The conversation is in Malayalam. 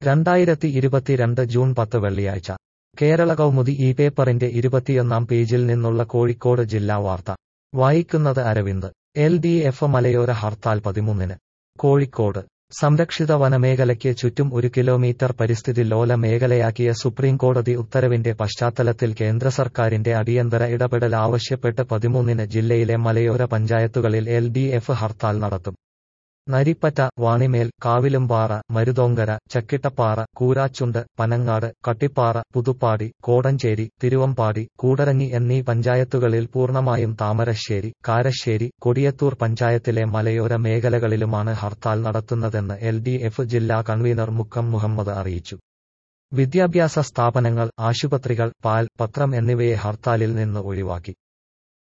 രണ്ടായിരത്തി ഇരുപത്തിരണ്ട് ജൂൺ പത്ത് വെള്ളിയാഴ്ച കേരള കൗമുദി ഈ പേപ്പറിന്റെ ഇരുപത്തിയൊന്നാം പേജിൽ നിന്നുള്ള കോഴിക്കോട് ജില്ലാ വാർത്ത വായിക്കുന്നത് അരവിന്ദ് എൽ ഡി എഫ് മലയോര ഹർത്താൽ പതിമൂന്നിന് കോഴിക്കോട് സംരക്ഷിത വനമേഖലയ്ക്ക് ചുറ്റും ഒരു കിലോമീറ്റർ പരിസ്ഥിതി ലോല മേഖലയാക്കിയ സുപ്രീംകോടതി ഉത്തരവിന്റെ പശ്ചാത്തലത്തിൽ കേന്ദ്ര സർക്കാരിന്റെ അടിയന്തര ഇടപെടൽ ആവശ്യപ്പെട്ട് പതിമൂന്നിന് ജില്ലയിലെ മലയോര പഞ്ചായത്തുകളിൽ എൽ ഡി എഫ് ഹർത്താൽ നടത്തും നരിപ്പറ്റ വാണിമേൽ കാവിലുംപാറ മരുതോങ്കര ചക്കിട്ടപ്പാറ കൂരാച്ചുണ്ട് പനങ്ങാട് കട്ടിപ്പാറ പുതുപ്പാടി കോടഞ്ചേരി തിരുവമ്പാടി കൂടരഞ്ഞി എന്നീ പഞ്ചായത്തുകളിൽ പൂർണ്ണമായും താമരശ്ശേരി കാരശ്ശേരി കൊടിയത്തൂർ പഞ്ചായത്തിലെ മലയോര മേഖലകളിലുമാണ് ഹർത്താൽ നടത്തുന്നതെന്ന് എൽ ഡി എഫ് ജില്ലാ കൺവീനർ മുക്കം മുഹമ്മദ് അറിയിച്ചു വിദ്യാഭ്യാസ സ്ഥാപനങ്ങൾ ആശുപത്രികൾ പാൽ പത്രം എന്നിവയെ ഹർത്താലിൽ നിന്ന് ഒഴിവാക്കി